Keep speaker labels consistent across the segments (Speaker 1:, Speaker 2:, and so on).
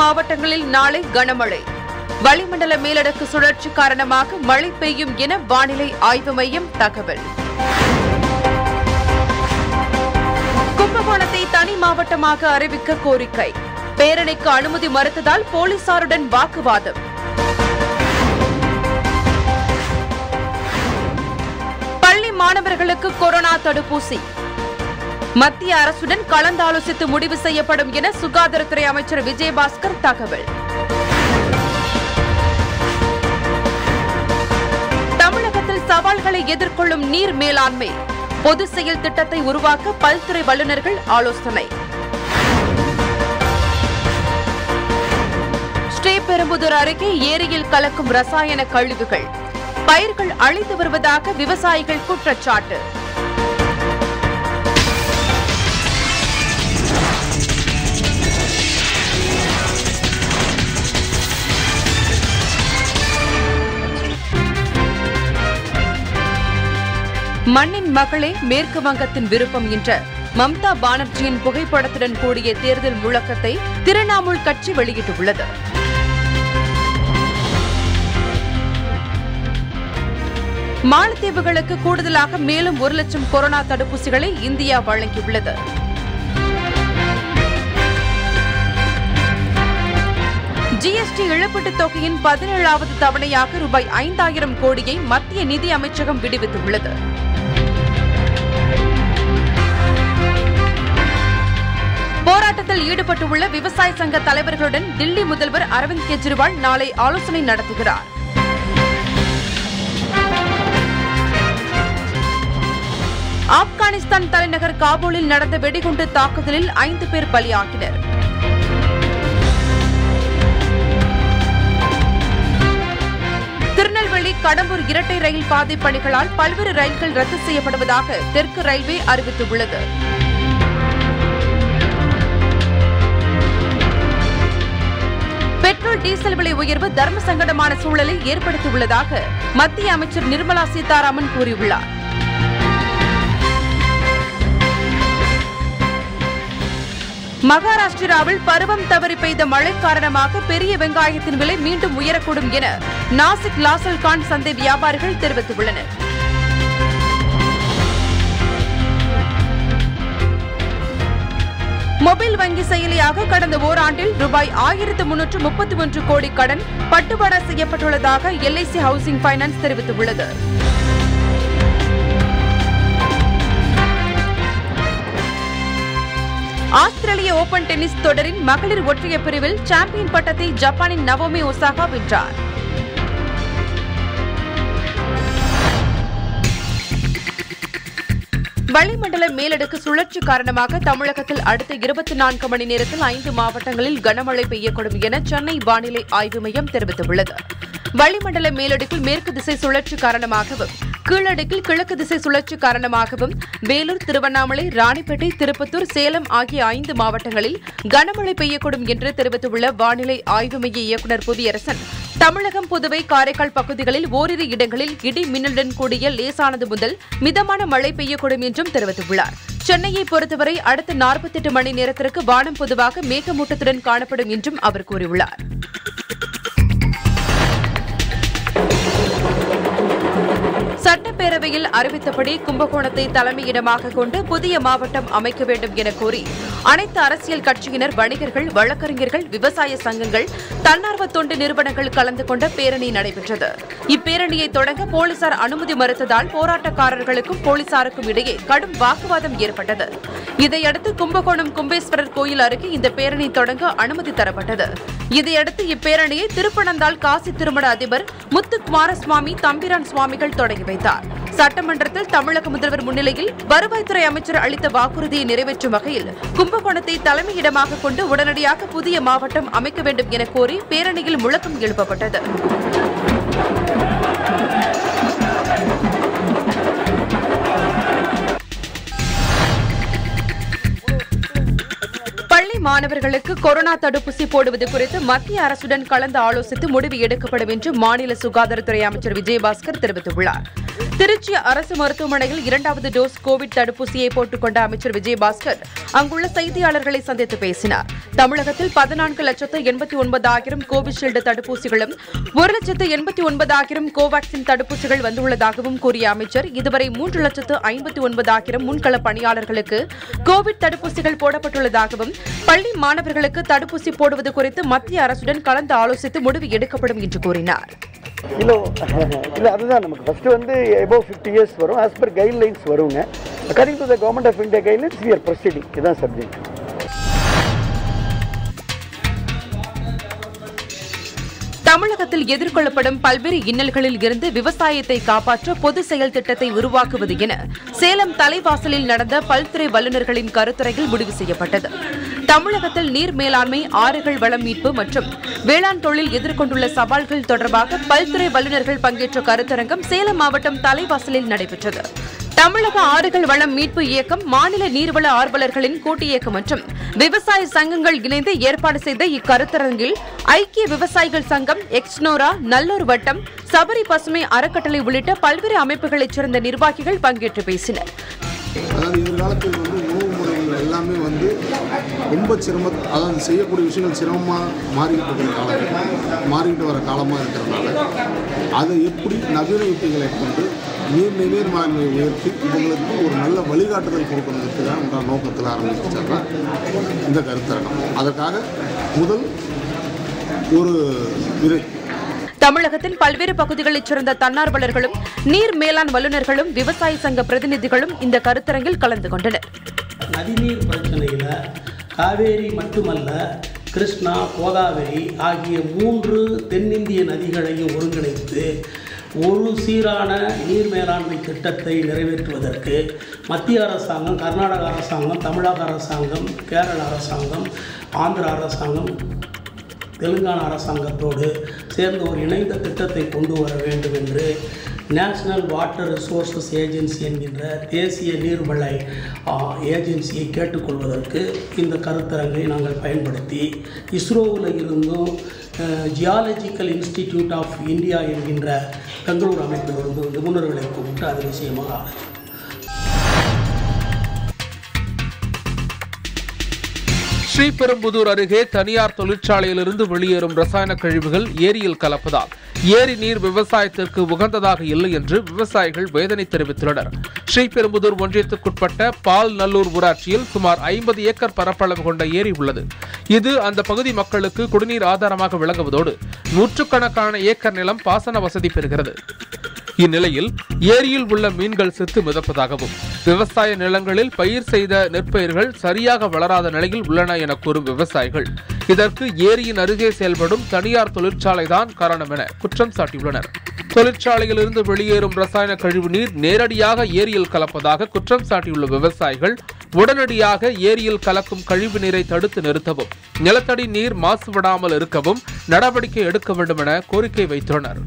Speaker 1: மாவட்டங்களில் நாளை கனமழை வளிமண்டல மேலடுக்கு சுழற்சி காரணமாக மழை பெய்யும் என வானிலை ஆய்வு மையம் தகவல் கும்பகோணத்தை தனி மாவட்டமாக அறிவிக்க கோரிக்கை பேரணிக்கு அனுமதி மறுத்ததால் போலீசாருடன் வாக்குவாதம் பள்ளி மாணவர்களுக்கு கொரோனா தடுப்பூசி மத்திய அரசுடன் கலந்தாலோசித்து முடிவு செய்யப்படும் என சுகாதாரத்துறை அமைச்சர் விஜயபாஸ்கர் தகவல் தமிழகத்தில் சவால்களை எதிர்கொள்ளும் நீர் மேலாண்மை பொது செயல் திட்டத்தை உருவாக்க பல்துறை வல்லுநர்கள் ஆலோசனை ஸ்ரீபெரும்புதூர் அருகே ஏரியில் கலக்கும் ரசாயன கழிவுகள் பயிர்கள் அழிந்து வருவதாக விவசாயிகள் குற்றச்சாட்டு மண்ணின் மகளே மேற்கு வங்கத்தின் விருப்பம் என்ற மம்தா பானர்ஜியின் புகைப்படத்துடன் கூடிய தேர்தல் முழக்கத்தை திரிணாமுல் கட்சி வெளியிட்டுள்ளது மாலத்தீவுகளுக்கு கூடுதலாக மேலும் ஒரு லட்சம் கொரோனா தடுப்பூசிகளை இந்தியா வழங்கியுள்ளது ஜிஎஸ்டி இழப்பீட்டுத் தொகையின் பதினேழாவது தவணையாக ரூபாய் ஐந்தாயிரம் கோடியை மத்திய நிதி அமைச்சகம் விடுவித்துள்ளது போராட்டத்தில் ஈடுபட்டுள்ள விவசாய சங்க தலைவர்களுடன் தில்லி முதல்வர் அரவிந்த் கெஜ்ரிவால் நாளை ஆலோசனை நடத்துகிறார் ஆப்கானிஸ்தான் தலைநகர் காபூலில் நடந்த வெடிகுண்டு தாக்குதலில் ஐந்து பேர் பலியாகினர் திருநெல்வேலி கடம்பூர் இரட்டை ரயில் பாதை பணிகளால் பல்வேறு ரயில்கள் ரத்து செய்யப்படுவதாக தெற்கு ரயில்வே அறிவித்துள்ளது பெட்ரோல் டீசல் விலை உயர்வு தர்ம சங்கடமான சூழலை ஏற்படுத்தியுள்ளதாக மத்திய அமைச்சர் நிர்மலா சீதாராமன் கூறியுள்ளார் மகாராஷ்டிராவில் பருவம் தவறி பெய்த மழை காரணமாக பெரிய வெங்காயத்தின் விலை மீண்டும் உயரக்கூடும் என நாசிக் லாசல் கான் சந்தை வியாபாரிகள் தெரிவித்துள்ளனர் மொபைல் வங்கி செயலியாக கடந்த ஓராண்டில் ரூபாய் ஆயிரத்து முன்னூற்று முப்பத்தி ஒன்று கோடி கடன் பட்டுவாடா செய்யப்பட்டுள்ளதாக எல்ஐசி ஹவுசிங் பைனான்ஸ் தெரிவித்துள்ளது ஆஸ்திரேலிய ஓபன் டென்னிஸ் தொடரின் மகளிர் ஒற்றையர் பிரிவில் சாம்பியன் பட்டத்தை ஜப்பானின் நவோமி ஒசாகா வென்றார் வளிமண்டல மேலடுக்கு சுழற்சி காரணமாக தமிழகத்தில் அடுத்த இருபத்தி நான்கு மணி நேரத்தில் ஐந்து மாவட்டங்களில் கனமழை பெய்யக்கூடும் என சென்னை வானிலை ஆய்வு மையம் தெரிவித்துள்ளது வளிமண்டல மேலடுக்கில் மேற்கு திசை சுழற்சி காரணமாகவும் கீழடுக்கில் கிழக்கு திசை சுழற்சி காரணமாகவும் வேலூர் திருவண்ணாமலை ராணிப்பேட்டை திருப்பத்தூர் சேலம் ஆகிய ஐந்து மாவட்டங்களில் கனமழை பெய்யக்கூடும் என்று தெரிவித்துள்ள வானிலை ஆய்வு மைய இயக்குநர் புவியரசன் தமிழகம் புதுவை காரைக்கால் பகுதிகளில் ஓரிரு இடங்களில் இடி மின்னலுடன் கூடிய லேசானது முதல் மிதமான மழை பெய்யக்கூடும் என்றும் தெரிவித்துள்ளார் சென்னையை பொறுத்தவரை அடுத்த 48 மணி நேரத்திற்கு வானம் பொதுவாக மேகமூட்டத்துடன் காணப்படும் என்றும் அவர் கூறியுள்ளார் சட்டப்பேரவையில் அறிவித்தபடி கும்பகோணத்தை தலைமையிடமாக கொண்டு புதிய மாவட்டம் அமைக்க வேண்டும் என கோரி அனைத்து அரசியல் கட்சியினர் வணிகர்கள் வழக்கறிஞர்கள் விவசாய சங்கங்கள் தன்னார்வ தொண்டு நிறுவனங்கள் கலந்து கொண்ட பேரணி நடைபெற்றது இப்பேரணியை தொடங்க போலீசார் அனுமதி மறுத்ததால் போராட்டக்காரர்களுக்கும் போலீசாருக்கும் இடையே கடும் வாக்குவாதம் ஏற்பட்டது இதையடுத்து கும்பகோணம் கும்பேஸ்வரர் கோயில் அருகே இந்த பேரணி தொடங்க அனுமதி தரப்பட்டது இதையடுத்து இப்பேரணியை திருப்பனந்தாள் காசி திருமண அதிபர் முத்து குமாரசுவாமி தம்பிரான் சுவாமிகள் தொடங்கி வைத்தார் சட்டமன்றத்தில் தமிழக முதல்வர் முன்னிலையில் வருவாய்த்துறை அமைச்சர் அளித்த வாக்குறுதியை நிறைவேற்றும் வகையில் கும்பகோணத்தை தலைமையிடமாக கொண்டு உடனடியாக புதிய மாவட்டம் அமைக்க வேண்டும் என கோரி பேரணியில் முழக்கம் எழுப்பப்பட்டது பள்ளி மாணவர்களுக்கு கொரோனா தடுப்பூசி போடுவது குறித்து மத்திய அரசுடன் கலந்து ஆலோசித்து முடிவு எடுக்கப்படும் என்று மாநில சுகாதாரத்துறை அமைச்சர் விஜயபாஸ்கர் தெரிவித்துள்ளார் திருச்சி அரசு மருத்துவமனையில் இரண்டாவது டோஸ் கோவிட் தடுப்பூசியை போட்டுக் கொண்ட அமைச்சர் விஜயபாஸ்கர் அங்குள்ள செய்தியாளர்களை சந்தித்து பேசினார் தமிழகத்தில் பதினான்கு லட்சத்து எண்பத்தி ஒன்பதாயிரம் கோவிஷீல்டு தடுப்பூசிகளும் ஒரு லட்சத்து எண்பத்தி ஒன்பதாயிரம் கோவாக்சின் தடுப்பூசிகள் வந்துள்ளதாகவும் கூறிய அமைச்சர் இதுவரை மூன்று லட்சத்து ஐம்பத்தி ஒன்பதாயிரம் முன்கள பணியாளர்களுக்கு கோவிட் தடுப்பூசிகள் போடப்பட்டுள்ளதாகவும் பள்ளி மாணவர்களுக்கு தடுப்பூசி போடுவது குறித்து மத்திய அரசுடன் கலந்து ஆலோசித்து முடிவு எடுக்கப்படும் என்று கூறினார்
Speaker 2: இல்லை இல்லை அதுதான் நமக்கு ஃபஸ்ட்டு வந்து எபோவ் ஃபிஃப்டி இயர்ஸ் வரும் ஆஸ் பர் கைட்லைன்ஸ் வருங்க according to the government of India guidelines we are proceeding இதுதான் சப்ஜெக்ட்
Speaker 1: தமிழகத்தில் எதிர்கொள்ளப்படும் பல்வேறு இன்னல்களில் இருந்து விவசாயத்தை காப்பாற்ற பொது செயல் திட்டத்தை உருவாக்குவது என சேலம் தலைவாசலில் நடந்த பல்துறை வல்லுநர்களின் கருத்துரையில் முடிவு செய்யப்பட்டது தமிழகத்தில் நீர் மேலாண்மை ஆறுகள் வளம் மீட்பு மற்றும் வேளாண் தொழில் எதிர்கொண்டுள்ள சவால்கள் தொடர்பாக பல்துறை வல்லுநர்கள் பங்கேற்ற கருத்தரங்கம் சேலம் மாவட்டம் தலைவாசலில் நடைபெற்றது தமிழக ஆறுகள் வளம் மீட்பு இயக்கம் மாநில நீர்வள ஆர்வலர்களின் கூட்டு இயக்கம் மற்றும் விவசாய சங்கங்கள் இணைந்து ஏற்பாடு செய்த இக்கருத்தரங்கில் ஐக்கிய விவசாயிகள் சங்கம் எக்ஸ்னோரா நல்லூர் வட்டம் சபரி பசுமை அறக்கட்டளை உள்ளிட்ட பல்வேறு அமைப்புகளைச் சேர்ந்த நிர்வாகிகள் பங்கேற்று பேசினர்
Speaker 3: அதாவது எதிர்காலத்தில் வந்து உணவு முறைகள் எல்லாமே வந்து ரொம்ப சிரம அதாவது செய்யக்கூடிய விஷயங்கள் சிரமமாக மாறிக்கிட்டு இருக்கிற காலம் மாறிக்கிட்டு வர காலமாக இருக்கிறதுனால அதை எப்படி நவீன யுக்திகளை கொண்டு நீர் நீர் மேலாண்மையை உயர்த்தி இவங்களுக்கு ஒரு நல்ல வழிகாட்டுதல் கொடுக்கறதுக்கு தான் என்ற நோக்கத்தில் ஆரம்பிச்சது தான் இந்த கருத்தரங்கம் அதற்காக முதல் ஒரு விதை
Speaker 1: தமிழகத்தின் பல்வேறு பகுதிகளைச் சேர்ந்த தன்னார்வலர்களும் நீர் மேலாண் வல்லுநர்களும் விவசாய சங்க பிரதிநிதிகளும் இந்த கருத்தரங்கில் கலந்து கொண்டனர்
Speaker 4: நதிநீர் பிரச்சனையில் காவேரி மட்டுமல்ல கிருஷ்ணா கோதாவரி ஆகிய மூன்று தென்னிந்திய நதிகளையும் ஒருங்கிணைத்து ஒரு சீரான நீர் மேலாண்மை திட்டத்தை நிறைவேற்றுவதற்கு மத்திய அரசாங்கம் கர்நாடக அரசாங்கம் தமிழக அரசாங்கம் கேரள அரசாங்கம் ஆந்திர அரசாங்கம் தெலுங்கானா அரசாங்கத்தோடு சேர்ந்து ஒரு இணைந்த திட்டத்தை கொண்டு வர வேண்டும் என்று நேஷனல் வாட்டர் ரிசோர்சஸ் ஏஜென்சி என்கின்ற தேசிய நீர்வள ஆ, ஏஜென்சியை கேட்டுக்கொள்வதற்கு இந்த கருத்தரங்கை நாங்கள் பயன்படுத்தி இஸ்ரோவில் இருந்தும் ஜியாலஜிக்கல் இன்ஸ்டிடியூட் ஆஃப் இந்தியா என்கின்ற பெங்களூர் அமைப்பிலிருந்து நிபுணர்களை கூப்பிட்டு அது விஷயமாக ஆலோசனை
Speaker 5: ஸ்ரீபெரும்புதூர் அருகே தனியார் தொழிற்சாலையிலிருந்து வெளியேறும் ரசாயன கழிவுகள் ஏரியில் கலப்பதால் ஏரி நீர் விவசாயத்திற்கு உகந்ததாக இல்லை என்று விவசாயிகள் வேதனை தெரிவித்துள்ளனர் ஸ்ரீபெரும்புதூர் ஒன்றியத்துக்குட்பட்ட பால் நல்லூர் ஊராட்சியில் சுமார் ஐம்பது ஏக்கர் பரப்பளவு கொண்ட ஏரி உள்ளது இது அந்த பகுதி மக்களுக்கு குடிநீர் ஆதாரமாக விளங்குவதோடு நூற்றுக்கணக்கான ஏக்கர் நிலம் பாசன வசதி பெறுகிறது இந்நிலையில் ஏரியில் உள்ள மீன்கள் செத்து மிதப்பதாகவும் விவசாய நிலங்களில் பயிர் செய்த நெற்பயிர்கள் சரியாக வளராத நிலையில் உள்ளன என கூறும் விவசாயிகள் இதற்கு ஏரியின் அருகே செயல்படும் தனியார் தொழிற்சாலைதான் காரணம் என குற்றம் சாட்டியுள்ளனர் தொழிற்சாலையிலிருந்து வெளியேறும் ரசாயன கழிவு நீர் நேரடியாக ஏரியில் கலப்பதாக குற்றம் சாட்டியுள்ள விவசாயிகள் உடனடியாக ஏரியில் கலக்கும் கழிவு நீரை தடுத்து நிறுத்தவும் நிலத்தடி நீர் மாசுபடாமல் இருக்கவும் நடவடிக்கை எடுக்க வேண்டும் என கோரிக்கை வைத்துள்ளனர்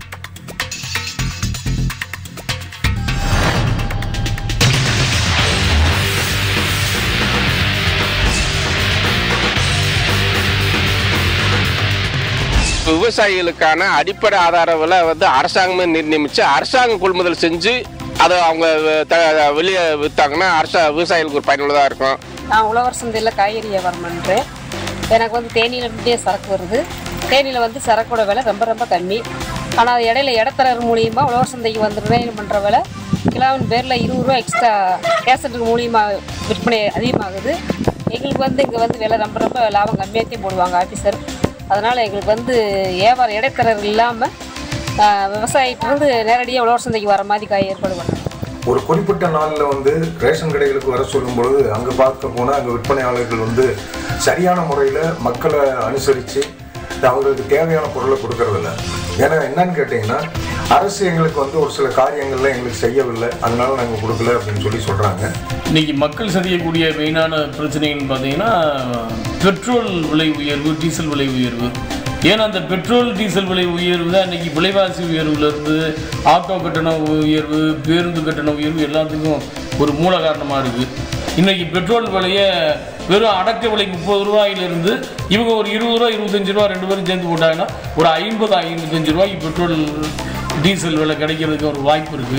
Speaker 6: விவசாயிகளுக்கான அடிப்படை ஆதார விலை வந்து அரசாங்கமே நிர்ணயிச்சு அரசாங்கம் கொள்முதல் செஞ்சு அதை அவங்க த- வெளியே விற்றாங்கன்னா அரசா விவசாயிகளுக்கு ஒரு பயனுள்ளதாக இருக்கும்
Speaker 7: நான் உழவர் சந்தையில் காய்கறி வியாபாரம் பண்ணுறேன் எனக்கு வந்து தேனியிலே சரக்கு வருது தேனியில் வந்து சரக்கோட விலை ரொம்ப ரொம்ப கம்மி ஆனால் இடையில இடத்தரர் மூலியமாக உழவர் சந்தைக்கு வந்து நிர்ணயம் பண்ணுற விலை கிலோவின் பேரில் இருபது ரூபா எக்ஸ்ட்ரா கேசட்டுக்கு மூலியமாக விற்பனை அதிகமாகுது எங்களுக்கு வந்து இங்கே வந்து விலை ரொம்ப ரொம்ப லாபம் கம்மியாகத்தையும் போடுவாங்க ஆஃபீஸர் அதனால் எங்களுக்கு வந்து வியாபாரம் இடைத்தரர் இல்லாமல் விவசாயிட்டிருந்து நேரடியாக உழவர் சந்தைக்கு வர மாதிரி காய் ஏற்பாடு பண்ணுறோம்
Speaker 8: ஒரு குறிப்பிட்ட நாளில் வந்து ரேஷன் கடைகளுக்கு வர சொல்லும் பொழுது அங்கே பார்க்க போனால் அங்கே விற்பனையாளர்கள் வந்து சரியான முறையில் மக்களை அனுசரித்து அவங்களுக்கு தேவையான பொருளை கொடுக்கறதில்ல ஏன்னா என்னன்னு கேட்டிங்கன்னா அரசு எங்களுக்கு வந்து ஒரு சில காரியங்கள்ல எங்களுக்கு செய்யவில்லை அதனால நாங்கள் கொடுக்கல அப்படின்னு சொல்லி சொல்கிறாங்க
Speaker 9: இன்னைக்கு மக்கள் சந்திக்கக்கூடிய மெயினான பிரச்சனைகள்னு பார்த்தீங்கன்னா பெட்ரோல் விலை உயர்வு டீசல் விலை உயர்வு ஏன்னா அந்த பெட்ரோல் டீசல் விலை உயர்வு தான் இன்னைக்கு விலைவாசி உயர்வுலேருந்து ஆட்டோ கட்டண உயர்வு பேருந்து கட்டண உயர்வு எல்லாத்துக்கும் ஒரு மூல காரணமாக இருக்குது இன்னைக்கு பெட்ரோல் விலையை வெறும் அடக்க விலை முப்பது ரூபாயிலிருந்து இவங்க ஒரு இருபது ரூபா இருபத்தஞ்சு ரூபா ரெண்டு பேரும் சேர்ந்து போட்டாங்கன்னா ஒரு ஐம்பது ஐம்பத்தஞ்சு ரூபாய்க்கு பெட்ரோல் டீசல் விலை கிடைக்கிறதுக்கு ஒரு வாய்ப்பு இருக்குது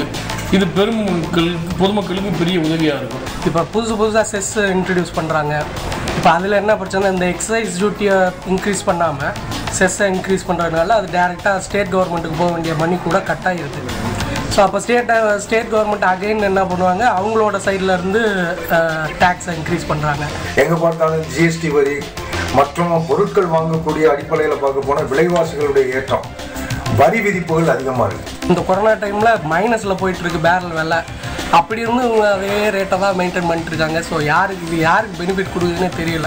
Speaker 9: இது பெரும் மக்களுக்கு பொதுமக்களுக்கு பெரிய உதவியாக இருக்கும்
Speaker 10: இப்போ புதுசு புதுசாக செஸ் இன்ட்ரடியூஸ் பண்ணுறாங்க இப்போ அதில் என்ன பிரச்சனை இந்த எக்ஸசைஸ் டியூட்டியை இன்க்ரீஸ் பண்ணாமல் செஸ்ஸை இன்க்ரீஸ் பண்ணுறதுனால அது டேரெக்டாக ஸ்டேட் கவர்மெண்ட்டுக்கு போக வேண்டிய மணி கூட கட் ஆகிருது ஸோ அப்போ ஸ்டேட் ஸ்டேட் கவர்மெண்ட் அகைன் என்ன பண்ணுவாங்க அவங்களோட சைடில் இருந்து டேக்ஸை இன்க்ரீஸ் பண்ணுறாங்க
Speaker 8: எங்கே பார்த்தாலும் ஜிஎஸ்டி வரி மற்றும் பொருட்கள் வாங்கக்கூடிய அடிப்படையில் பார்க்க போனால் விலைவாசிகளுடைய ஏற்றம் வரி விதிப்புகள் அதிகமாக இருக்குது
Speaker 10: இந்த கொரோனா டைமில் மைனஸில் போயிட்டு இருக்கு பேரல் விலை அப்படி இருந்து இவங்க அதே ரேட்டை தான் மெயின்டைன் பண்ணிட்டு இருக்காங்க ஸோ யாருக்கு இது யாருக்கு பெனிஃபிட் கொடுக்குதுன்னே தெரியல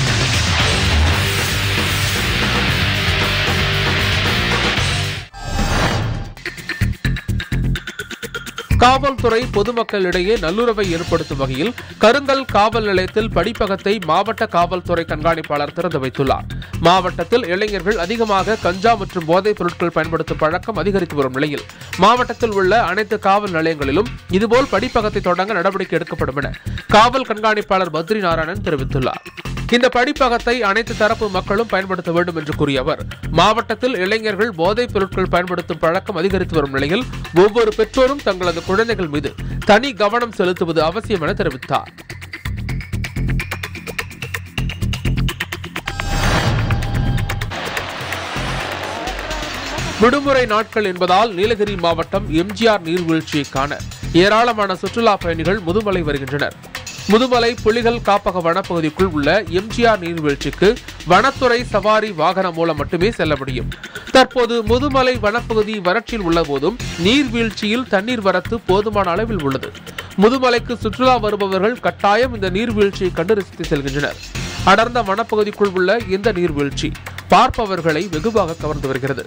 Speaker 5: காவல்துறை பொதுமக்களிடையே நல்லுறவை ஏற்படுத்தும் வகையில் கருங்கல் காவல் நிலையத்தில் படிப்பகத்தை மாவட்ட காவல்துறை கண்காணிப்பாளர் திறந்து வைத்துள்ளார் மாவட்டத்தில் இளைஞர்கள் அதிகமாக கஞ்சா மற்றும் போதைப் பொருட்கள் பயன்படுத்தும் பழக்கம் அதிகரித்து வரும் நிலையில் மாவட்டத்தில் உள்ள அனைத்து காவல் நிலையங்களிலும் இதுபோல் படிப்பகத்தை தொடங்க நடவடிக்கை எடுக்கப்படும் என காவல் கண்காணிப்பாளர் பத்ரி நாராயணன் தெரிவித்துள்ளார் இந்த படிப்பகத்தை அனைத்து தரப்பு மக்களும் பயன்படுத்த வேண்டும் என்று கூறிய அவர் மாவட்டத்தில் இளைஞர்கள் போதைப் பொருட்கள் பயன்படுத்தும் பழக்கம் அதிகரித்து வரும் நிலையில் ஒவ்வொரு பெற்றோரும் தங்களது குழந்தைகள் மீது தனி கவனம் செலுத்துவது அவசியம் என தெரிவித்தார் விடுமுறை நாட்கள் என்பதால் நீலகிரி மாவட்டம் எம்ஜிஆர் நீர்வீழ்ச்சியை காண ஏராளமான சுற்றுலா பயணிகள் முதுமலை வருகின்றனர் முதுமலை புலிகள் காப்பக வனப்பகுதிக்குள் உள்ள எம்ஜிஆர் நீர்வீழ்ச்சிக்கு வனத்துறை சவாரி வாகனம் மூலம் மட்டுமே செல்ல முடியும் தற்போது முதுமலை வனப்பகுதி வறட்சியில் உள்ள போதும் நீர்வீழ்ச்சியில் தண்ணீர் வரத்து போதுமான அளவில் உள்ளது முதுமலைக்கு சுற்றுலா வருபவர்கள் கட்டாயம் இந்த நீர்வீழ்ச்சியை கண்டு ரசித்து செல்கின்றனர் அடர்ந்த வனப்பகுதிக்குள் உள்ள இந்த நீர்வீழ்ச்சி பார்ப்பவர்களை வெகுவாக கவர்ந்து வருகிறது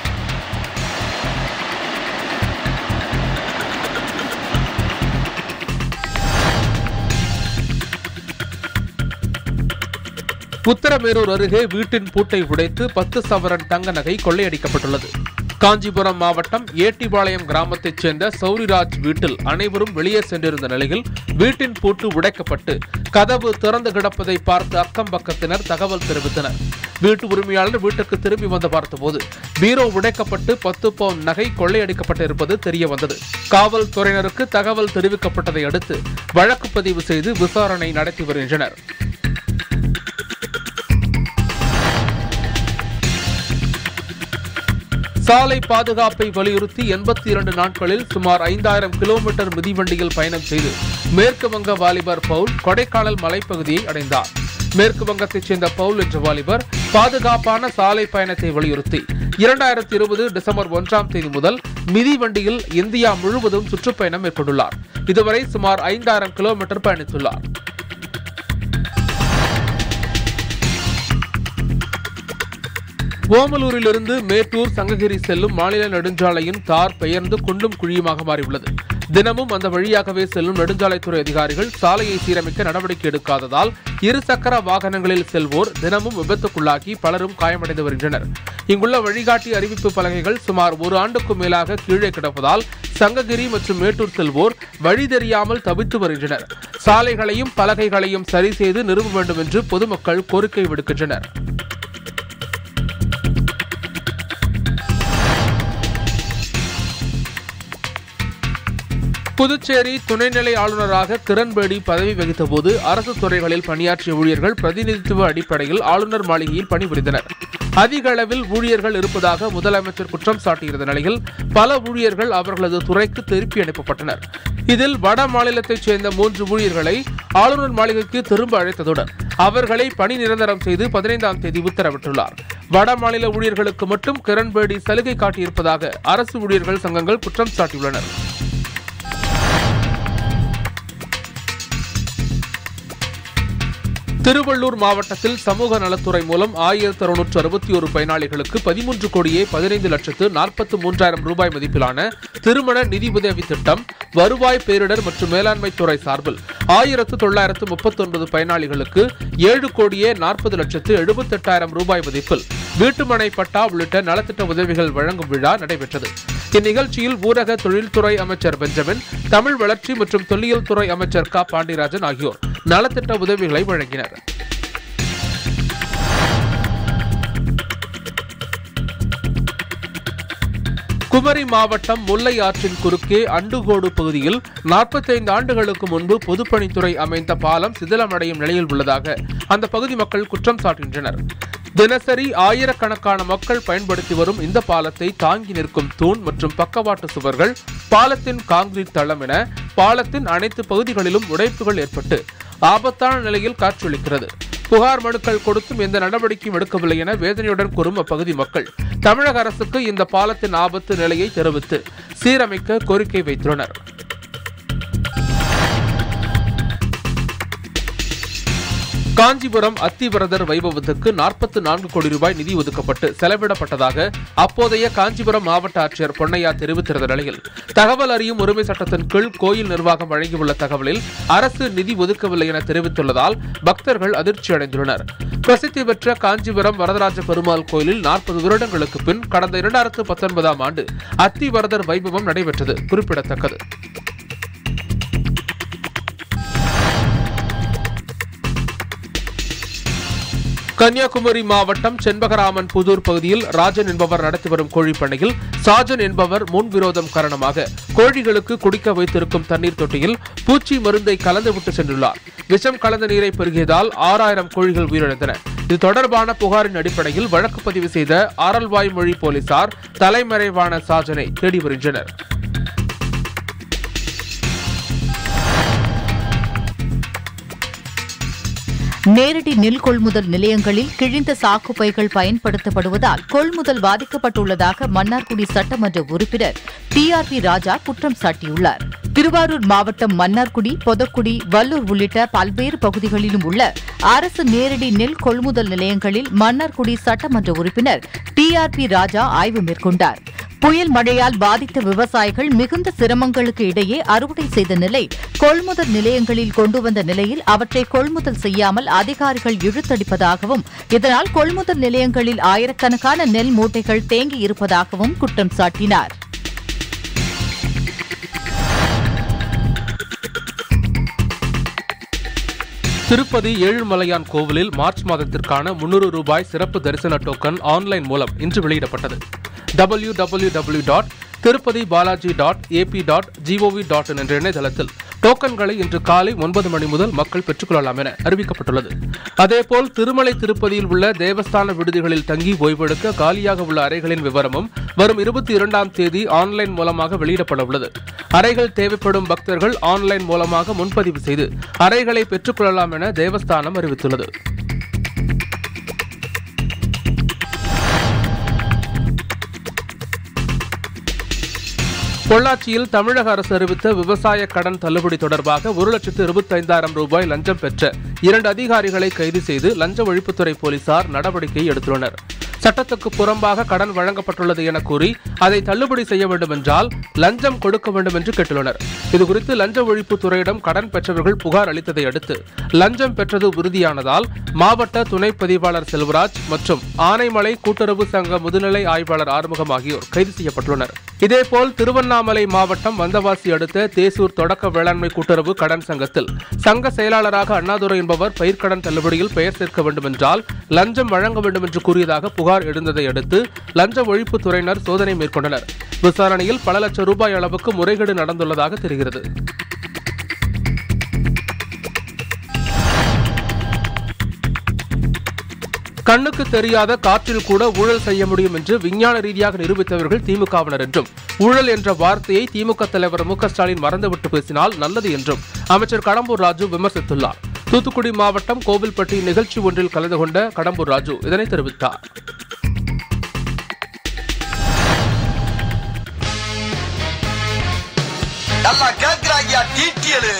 Speaker 5: உத்தரமேரூர் அருகே வீட்டின் பூட்டை உடைத்து பத்து சவரன் தங்க நகை கொள்ளையடிக்கப்பட்டுள்ளது காஞ்சிபுரம் மாவட்டம் ஏட்டிபாளையம் கிராமத்தைச் சேர்ந்த சௌரிராஜ் வீட்டில் அனைவரும் வெளியே சென்றிருந்த நிலையில் வீட்டின் பூட்டு உடைக்கப்பட்டு கதவு திறந்து கிடப்பதை பார்த்து அக்கம் பக்கத்தினர் தகவல் தெரிவித்தனர் வீட்டு உரிமையாளர் வீட்டுக்கு திரும்பி வந்து பார்த்தபோது பீரோ உடைக்கப்பட்டு பத்து பவுன் நகை கொள்ளையடிக்கப்பட்டிருப்பது தெரிய வந்தது காவல்துறையினருக்கு தகவல் தெரிவிக்கப்பட்டதை அடுத்து வழக்கு பதிவு செய்து விசாரணை நடத்தி வருகின்றனர் சாலை பாதுகாப்பை வலியுறுத்தி எண்பத்தி இரண்டு நாட்களில் சுமார் ஐந்தாயிரம் கிலோமீட்டர் மிதிவண்டியில் பயணம் செய்து மேற்கு வங்க வாலிபர் பவுல் கொடைக்கானல் மலைப்பகுதியை அடைந்தார் மேற்கு வங்கத்தைச் சேர்ந்த பவுல் என்ற வாலிபர் பாதுகாப்பான சாலை பயணத்தை வலியுறுத்தி இரண்டாயிரத்தி இருபது டிசம்பர் ஒன்றாம் தேதி முதல் மிதிவண்டியில் இந்தியா முழுவதும் சுற்றுப்பயணம் மேற்கொண்டுள்ளார் இதுவரை சுமார் ஐந்தாயிரம் கிலோமீட்டர் பயணித்துள்ளார் ஓமலூரிலிருந்து மேட்டூர் சங்ககிரி செல்லும் மாநில நெடுஞ்சாலையின் தார் பெயர்ந்து குண்டும் குழியுமாக மாறியுள்ளது தினமும் அந்த வழியாகவே செல்லும் நெடுஞ்சாலைத்துறை அதிகாரிகள் சாலையை சீரமைக்க நடவடிக்கை எடுக்காததால் இருசக்கர வாகனங்களில் செல்வோர் தினமும் விபத்துக்குள்ளாகி பலரும் காயமடைந்து வருகின்றனர் இங்குள்ள வழிகாட்டி அறிவிப்பு பலகைகள் சுமார் ஒரு ஆண்டுக்கும் மேலாக கீழே கிடப்பதால் சங்ககிரி மற்றும் மேட்டூர் செல்வோர் வழி தெரியாமல் தவித்து வருகின்றனர் சாலைகளையும் பலகைகளையும் சரி செய்து நிறுவ வேண்டும் என்று பொதுமக்கள் கோரிக்கை விடுக்கின்றனர் புதுச்சேரி துணைநிலை ஆளுநராக கிரண்பேடி பதவி வகித்தபோது அரசு துறைகளில் பணியாற்றிய ஊழியர்கள் பிரதிநிதித்துவ அடிப்படையில் ஆளுநர் மாளிகையில் பணிபுரிந்தனர் அதிக அளவில் ஊழியர்கள் இருப்பதாக முதலமைச்சர் குற்றம் சாட்டியிருந்த நிலையில் பல ஊழியர்கள் அவர்களது துறைக்கு திருப்பி அனுப்பப்பட்டனர் இதில் வட மாநிலத்தைச் சேர்ந்த மூன்று ஊழியர்களை ஆளுநர் மாளிகைக்கு திரும்ப அழைத்ததுடன் அவர்களை பணி நிரந்தரம் செய்து பதினைந்தாம் தேதி உத்தரவிட்டுள்ளார் வட மாநில ஊழியர்களுக்கு மட்டும் கிரண்பேடி சலுகை காட்டியிருப்பதாக அரசு ஊழியர்கள் சங்கங்கள் குற்றம் சாட்டியுள்ளனர் திருவள்ளூர் மாவட்டத்தில் சமூக நலத்துறை மூலம் ஆயிரத்தி அறுநூற்று அறுபத்தி ஒரு பயனாளிகளுக்கு பதிமூன்று கோடியே பதினைந்து லட்சத்து நாற்பத்தி மூன்றாயிரம் ரூபாய் மதிப்பிலான திருமண நிதி உதவி திட்டம் வருவாய் பேரிடர் மற்றும் மேலாண்மை துறை சார்பில் ஆயிரத்து தொள்ளாயிரத்து முப்பத்தி ஒன்பது பயனாளிகளுக்கு ஏழு கோடியே நாற்பது லட்சத்து எழுபத்தெட்டாயிரம் ரூபாய் மதிப்பில் வீட்டுமனை பட்டா உள்ளிட்ட நலத்திட்ட உதவிகள் வழங்கும் விழா நடைபெற்றது இந்நிகழ்ச்சியில் ஊரக தொழில்துறை அமைச்சர் பெஞ்சமின் தமிழ் வளர்ச்சி மற்றும் தொல்லியல் துறை அமைச்சர் க பாண்டியராஜன் ஆகியோர் நலத்திட்ட உதவிகளை வழங்கினர் குமரி மாவட்டம் முல்லை ஆற்றின் குறுக்கே அண்டுகோடு பகுதியில் 45 ஆண்டுகளுக்கு முன்பு பொதுப்பணித்துறை அமைத்த பாலம் சிதிலமடையும் நிலையில் உள்ளதாக அந்த பகுதி மக்கள் குற்றம் சாட்டுகின்றனர் தினசரி ஆயிரக்கணக்கான மக்கள் பயன்படுத்தி வரும் இந்த பாலத்தை தாங்கி நிற்கும் தூண் மற்றும் பக்கவாட்டு சுவர்கள் பாலத்தின் கான்கிரீட் தளம் என பாலத்தின் அனைத்து பகுதிகளிலும் உடைப்புகள் ஏற்பட்டு ஆபத்தான நிலையில் காட்சியளிக்கிறது புகார் மனுக்கள் கொடுத்தும் எந்த நடவடிக்கையும் எடுக்கவில்லை என வேதனையுடன் கூறும் அப்பகுதி மக்கள் தமிழக அரசுக்கு இந்த பாலத்தின் ஆபத்து நிலையை தெரிவித்து சீரமைக்க கோரிக்கை வைத்துள்ளனர் காஞ்சிபுரம் அத்திவரதர் வைபவத்துக்கு நாற்பத்தி நான்கு கோடி ரூபாய் நிதி ஒதுக்கப்பட்டு செலவிடப்பட்டதாக அப்போதைய காஞ்சிபுரம் மாவட்ட ஆட்சியர் பொன்னையா தெரிவித்திருந்த நிலையில் தகவல் அறியும் உரிமை சட்டத்தின் கீழ் கோயில் நிர்வாகம் வழங்கியுள்ள தகவலில் அரசு நிதி ஒதுக்கவில்லை என தெரிவித்துள்ளதால் பக்தர்கள் அதிர்ச்சி அடைந்துள்ளனர் பிரசித்தி பெற்ற காஞ்சிபுரம் வரதராஜ பெருமாள் கோயிலில் நாற்பது வருடங்களுக்கு பின் கடந்த இரண்டாயிரத்து பத்தொன்பதாம் ஆண்டு அத்திவரதர் வைபவம் நடைபெற்றது குறிப்பிடத்தக்கது கன்னியாகுமரி மாவட்டம் செண்பகராமன் புதூர் பகுதியில் ராஜன் என்பவர் நடத்தி வரும் கோழிப் பண்ணையில் சாஜன் என்பவர் முன்விரோதம் காரணமாக கோழிகளுக்கு குடிக்க வைத்திருக்கும் தண்ணீர் தொட்டியில் பூச்சி மருந்தை கலந்துவிட்டு சென்றுள்ளார் விஷம் கலந்த நீரை பெருகியதால் ஆறாயிரம் கோழிகள் உயிரிழந்தன இது தொடர்பான புகாரின் அடிப்படையில் வழக்கு பதிவு செய்த ஆரல்வாய் மொழி போலீசார் தலைமறைவான சாஜனை தேடி வருகின்றனர்
Speaker 11: நேரடி நெல் கொள்முதல் நிலையங்களில் கிழிந்த சாக்கு பைகள் பயன்படுத்தப்படுவதால் கொள்முதல் பாதிக்கப்பட்டுள்ளதாக மன்னார்குடி சட்டமன்ற உறுப்பினர் டிஆர்பி ராஜா குற்றம் சாட்டியுள்ளார் திருவாரூர் மாவட்டம் மன்னார்குடி பொதக்குடி வல்லூர் உள்ளிட்ட பல்வேறு பகுதிகளிலும் உள்ள அரசு நேரடி நெல் கொள்முதல் நிலையங்களில் மன்னார்குடி சட்டமன்ற உறுப்பினர் டிஆர்பி ராஜா ஆய்வு மேற்கொண்டார் புயல் மழையால் பாதித்த விவசாயிகள் மிகுந்த சிரமங்களுக்கு இடையே அறுவடை செய்த நிலை கொள்முதல் நிலையங்களில் கொண்டு வந்த நிலையில் அவற்றை கொள்முதல் செய்யாமல் அதிகாரிகள் இழுத்தடிப்பதாகவும் இதனால் கொள்முதல் நிலையங்களில் ஆயிரக்கணக்கான நெல் மூட்டைகள் தேங்கி இருப்பதாகவும் குற்றம் சாட்டினார்
Speaker 5: திருப்பதி ஏழுமலையான் கோவிலில் மார்ச் மாதத்திற்கான முன்னூறு ரூபாய் சிறப்பு தரிசன டோக்கன் ஆன்லைன் மூலம் இன்று வெளியிடப்பட்டது W W W dot Tirupati Balaji dot AP dot GOV dot in என்ற இணையதளத்தில் டோக்கன்களை இன்று காலை ஒன்பது மணி முதல் மக்கள் பெற்றுக்கொள்ளலாம் என அறிவிக்கப்பட்டுள்ளது அதேபோல் திருமலை திருப்பதியில் உள்ள தேவஸ்தான விடுதிகளில் தங்கி ஓய்வெடுக்க காலியாக உள்ள அறைகளின் விவரமும் வரும் இருபத்தி இரண்டாம் தேதி ஆன்லைன் மூலமாக வெளியிடப்பட உள்ளது அறைகள் தேவைப்படும் பக்தர்கள் ஆன்லைன் மூலமாக முன்பதிவு செய்து அறைகளை பெற்றுக்கொள்ளலாம் என தேவஸ்தானம் அறிவித்துள்ளது பொள்ளாச்சியில் தமிழக அரசு அறிவித்த விவசாய கடன் தள்ளுபடி தொடர்பாக ஒரு லட்சத்து இருபத்தைந்தாயிரம் ரூபாய் லஞ்சம் பெற்ற இரண்டு அதிகாரிகளை கைது செய்து லஞ்ச ஒழிப்புத்துறை போலீசார் நடவடிக்கை எடுத்துள்ளனர் சட்டத்துக்கு புறம்பாக கடன் வழங்கப்பட்டுள்ளது என கூறி அதை தள்ளுபடி செய்ய வேண்டும் என்றால் லஞ்சம் கொடுக்க வேண்டும் என்று கேட்டுள்ளனர் இதுகுறித்து லஞ்ச ஒழிப்பு துறையிடம் கடன் பெற்றவர்கள் புகார் அளித்ததை அடுத்து லஞ்சம் பெற்றது உறுதியானதால் மாவட்ட துணை பதிவாளர் செல்வராஜ் மற்றும் ஆனைமலை கூட்டுறவு சங்க முதுநிலை ஆய்வாளர் ஆறுமுகம் ஆகியோர் கைது செய்யப்பட்டுள்ளனர் இதேபோல் திருவண்ணாமலை மாவட்டம் வந்தவாசி அடுத்த தேசூர் தொடக்க வேளாண்மை கூட்டுறவு கடன் சங்கத்தில் சங்க செயலாளராக அண்ணாதுரை என்பவர் பயிர்க்கடன் தள்ளுபடியில் பெயர் சேர்க்க வேண்டும் என்றால் லஞ்சம் வழங்க வேண்டும் என்று கூறியதாக புகார் எழுந்ததை அடுத்து லஞ்ச ஒழிப்பு துறையினர் சோதனை மேற்கொண்டனர் விசாரணையில் பல லட்சம் ரூபாய் அளவுக்கு முறைகேடு நடந்துள்ளதாக தெரிகிறது கண்ணுக்கு தெரியாத காற்றில் கூட ஊழல் செய்ய முடியும் என்று விஞ்ஞான ரீதியாக நிரூபித்தவர்கள் திமுகவினர் என்றும் ஊழல் என்ற வார்த்தையை திமுக தலைவர் மு க ஸ்டாலின் மறந்துவிட்டு பேசினால் நல்லது என்றும் அமைச்சர் கடம்பூர் ராஜு விமர்சித்துள்ளார் தூத்துக்குடி மாவட்டம் கோவில்பட்டி நிகழ்ச்சி ஒன்றில் கலந்து கொண்ட கடம்பூர் ராஜு இதனை தெரிவித்தார்
Speaker 12: நல்லா கேக்குறாங்கயா டீட்டியலு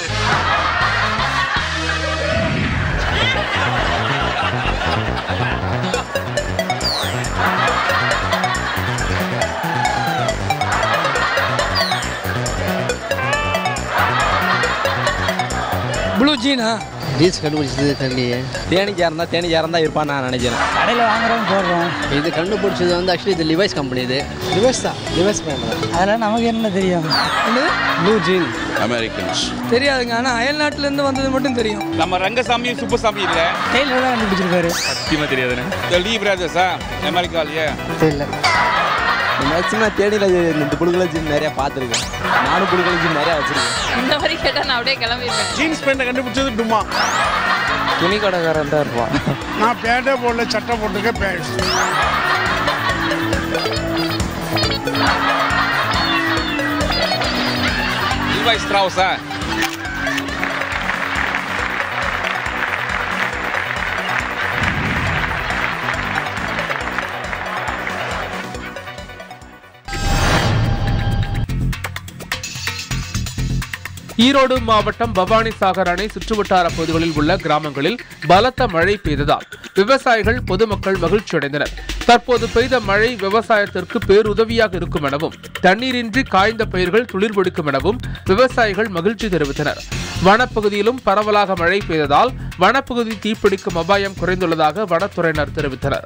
Speaker 13: ப்ளூ ஜீனா
Speaker 14: ரீல்ஸ் கண்டுபிடிச்சது தெரியலையே தேனிக்காக இருந்தால் தேனிக்காக இருந்தால் இருப்பான்னு நான் நினைக்கிறேன்
Speaker 13: கடையில் வாங்குறோம் போடுறோம்
Speaker 14: இது கண்டுபிடிச்சது வந்து ஆக்சுவலி இது லிவைஸ் கம்பெனி இது லிவைஸ் தான் லிவைஸ் பிராண்ட்
Speaker 13: அதெல்லாம் நமக்கு என்ன தெரியும் என்னது
Speaker 14: ப்ளூ ஜீன்
Speaker 15: அமெரிக்கன்ஸ்
Speaker 13: தெரியாதுங்க ஆனால் அயல்நாட்டிலேருந்து வந்தது மட்டும் தெரியும்
Speaker 15: நம்ம ரங்கசாமி சுப்பசாமி இல்ல
Speaker 13: டெய்லர் தான் கண்டுபிடிச்சிருக்காரு
Speaker 15: சத்தியமா தெரியாதுண்ணே லீ பிரதர்ஸா அமெரிக்காலயே
Speaker 14: தெரியல மேக்ஸிமம் தேனியில் இந்த புழுக்களை ஜிம் நிறையா பார்த்துருக்கேன் நானும் புழுக்களை ஜிம் நிறையா வச்சுருக்கேன்
Speaker 16: இந்த மாதிரி கேட்டால் நான் அப்படியே கிளம்பிடுவேன்
Speaker 17: ஜீன்ஸ் பேண்ட்டை கண்டுபிடிச்சது டுமா
Speaker 14: துணி கடைக்காரன் தான் இருப்பான்
Speaker 17: நான் பேண்ட்டே போடல சட்டை போட்டிருக்கேன் pant
Speaker 15: Levi Strauss, ah.
Speaker 5: Erode மாவட்டம் பவானி சாகர் அணை சுற்றுவட்டார பகுதிகளில் உள்ள கிராமங்களில் பலத்த மழை பெய்ததால் விவசாயிகள் பொதுமக்கள் மகிழ்ச்சியடைந்தனர் தற்போது பெய்த மழை விவசாயத்திற்கு பேருதவியாக இருக்கும் எனவும் தண்ணீரின்றி காய்ந்த பயிர்கள் துளிர்பிடிக்கும் எனவும் விவசாயிகள் மகிழ்ச்சி தெரிவித்தனர் வனப்பகுதியிலும் பரவலாக மழை பெய்ததால் வனப்பகுதி தீப்பிடிக்கும் அபாயம் குறைந்துள்ளதாக வனத்துறையினர் தெரிவித்தனர்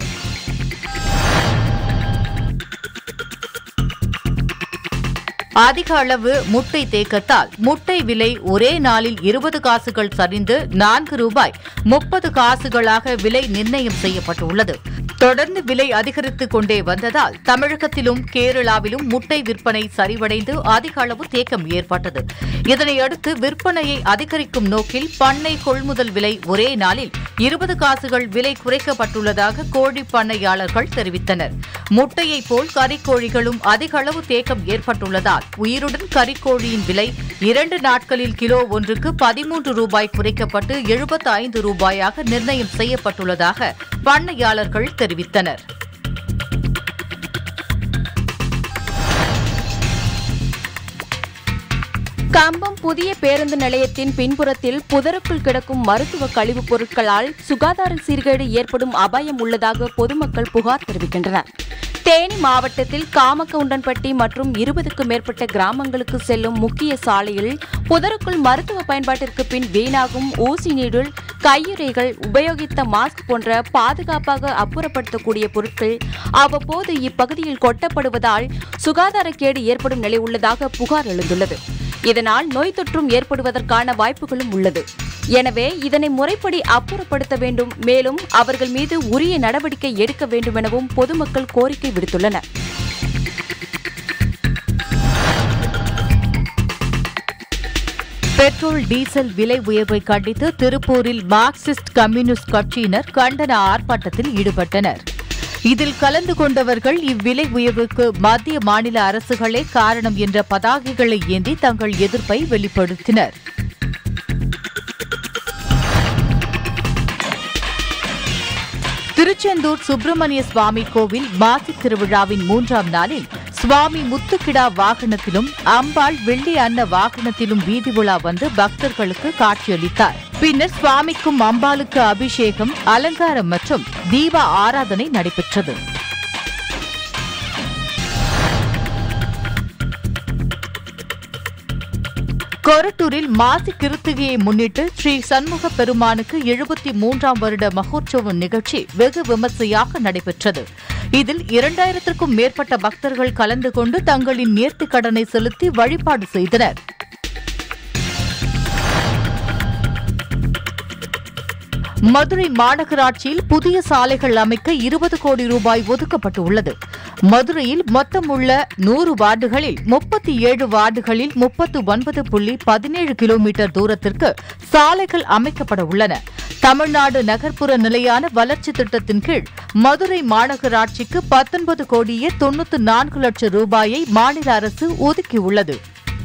Speaker 11: அதிக அளவு முட்டை தேக்கத்தால் முட்டை விலை ஒரே நாளில் இருபது காசுகள் சரிந்து நான்கு ரூபாய் முப்பது காசுகளாக விலை நிர்ணயம் செய்யப்பட்டுள்ளது தொடர்ந்து விலை அதிகரித்துக் கொண்டே வந்ததால் தமிழகத்திலும் கேரளாவிலும் முட்டை விற்பனை சரிவடைந்து அதிக அளவு தேக்கம் ஏற்பட்டது இதனையடுத்து விற்பனையை அதிகரிக்கும் நோக்கில் பண்ணை கொள்முதல் விலை ஒரே நாளில் இருபது காசுகள் விலை குறைக்கப்பட்டுள்ளதாக கோழி பண்ணையாளர்கள் தெரிவித்தனர் முட்டையைப் போல் கறிக்கோழிகளும் அதிக அளவு தேக்கம் ஏற்பட்டுள்ளதால் உயிருடன் கறிக்கோழியின் விலை இரண்டு நாட்களில் கிலோ ஒன்றுக்கு பதிமூன்று ரூபாய் குறைக்கப்பட்டு எழுபத்து ஐந்து ரூபாயாக நிர்ணயம் செய்யப்பட்டுள்ளதாக பண்ணையாளர்கள் தெரிவித்தனர்
Speaker 18: கம்பம் புதிய பேருந்து நிலையத்தின் பின்புறத்தில் புதருக்குள் கிடக்கும் மருத்துவ கழிவுப் பொருட்களால் சுகாதார சீர்கேடு ஏற்படும் அபாயம் உள்ளதாக பொதுமக்கள் புகார் தெரிவிக்கின்றனர் தேனி மாவட்டத்தில் காமக்கவுண்டன்பட்டி மற்றும் இருபதுக்கும் மேற்பட்ட கிராமங்களுக்கு செல்லும் முக்கிய சாலையில் புதருக்குள் மருத்துவ பயன்பாட்டிற்கு பின் வீணாகும் ஊசி நீடுல் கையுறைகள் உபயோகித்த மாஸ்க் போன்ற பாதுகாப்பாக அப்புறப்படுத்தக்கூடிய பொருட்கள் அவ்வப்போது இப்பகுதியில் கொட்டப்படுவதால் சுகாதாரக்கேடு ஏற்படும் நிலை உள்ளதாக புகார் எழுந்துள்ளது இதனால் நோய் தொற்றும் ஏற்படுவதற்கான வாய்ப்புகளும் உள்ளது எனவே இதனை முறைப்படி அப்புறப்படுத்த வேண்டும் மேலும் அவர்கள் மீது உரிய நடவடிக்கை எடுக்க வேண்டும் எனவும் பொதுமக்கள் கோரிக்கை விடுத்துள்ளனர்
Speaker 11: பெட்ரோல் டீசல் விலை உயர்வை கண்டித்து திருப்பூரில் மார்க்சிஸ்ட் கம்யூனிஸ்ட் கட்சியினர் கண்டன ஆர்ப்பாட்டத்தில் ஈடுபட்டனர் இதில் கலந்து கொண்டவர்கள் இவ்விலை உயர்வுக்கு மத்திய மாநில அரசுகளே காரணம் என்ற பதாகைகளை ஏந்தி தங்கள் எதிர்ப்பை வெளிப்படுத்தினர் திருச்செந்தூர் சுப்பிரமணிய சுவாமி கோவில் மாசி திருவிழாவின் மூன்றாம் நாளில் சுவாமி முத்துக்கிடா வாகனத்திலும் அம்பாள் வெள்ளி அன்ன வாகனத்திலும் வீதி உலா வந்து பக்தர்களுக்கு காட்சியளித்தார் பின்னர் சுவாமிக்கும் அம்பாளுக்கு அபிஷேகம் அலங்காரம் மற்றும் தீப ஆராதனை நடைபெற்றது கொரட்டூரில் மாசி கிருத்திகையை முன்னிட்டு ஸ்ரீ சண்முக பெருமானுக்கு எழுபத்தி மூன்றாம் வருட மகோற்சவ நிகழ்ச்சி வெகு விமர்சையாக நடைபெற்றது இதில் இரண்டாயிரத்திற்கும் மேற்பட்ட பக்தர்கள் கலந்து கொண்டு தங்களின் நேர்த்திக் கடனை செலுத்தி வழிபாடு செய்தனர் மதுரை மாநகராட்சியில் புதிய சாலைகள் அமைக்க இருபது கோடி ரூபாய் ஒதுக்கப்பட்டுள்ளது மதுரையில் மொத்தம் உள்ள நூறு வார்டுகளில் முப்பத்தி ஏழு வார்டுகளில் முப்பத்து ஒன்பது புள்ளி பதினேழு கிலோமீட்டர் தூரத்திற்கு சாலைகள் அமைக்கப்பட உள்ளன தமிழ்நாடு நகர்ப்புற நிலையான வளர்ச்சி திட்டத்தின் கீழ் மதுரை மாநகராட்சிக்கு பத்தொன்பது கோடியே தொண்ணூற்று நான்கு லட்சம் ரூபாயை மாநில அரசு ஒதுக்கியுள்ளது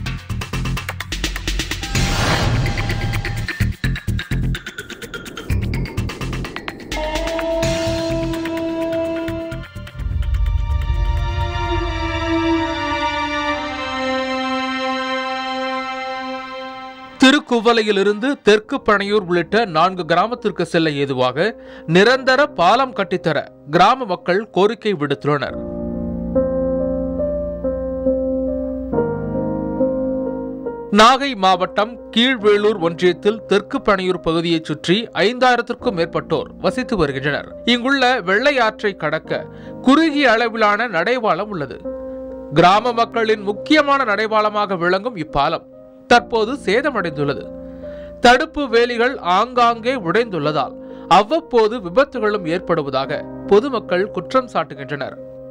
Speaker 5: திருக்குவளையிலிருந்து தெற்கு பனையூர் உள்ளிட்ட நான்கு கிராமத்திற்கு செல்ல ஏதுவாக நிரந்தர பாலம் கட்டித்தர கிராம மக்கள் கோரிக்கை விடுத்துள்ளனர் நாகை மாவட்டம் கீழ்வேளூர் ஒன்றியத்தில் தெற்கு பனையூர் பகுதியைச் சுற்றி ஐந்தாயிரத்திற்கும் மேற்பட்டோர் வசித்து வருகின்றனர் இங்குள்ள வெள்ளை ஆற்றை கடக்க குறுகிய அளவிலான நடைபாலம் உள்ளது கிராம மக்களின் முக்கியமான நடைபாலமாக விளங்கும் இப்பாலம் தற்போது சேதமடைந்துள்ளது தடுப்பு வேலிகள் ஆங்காங்கே உடைந்துள்ளதால் அவ்வப்போது விபத்துகளும் ஏற்படுவதாக பொதுமக்கள் குற்றம் சாட்டுகின்றனர்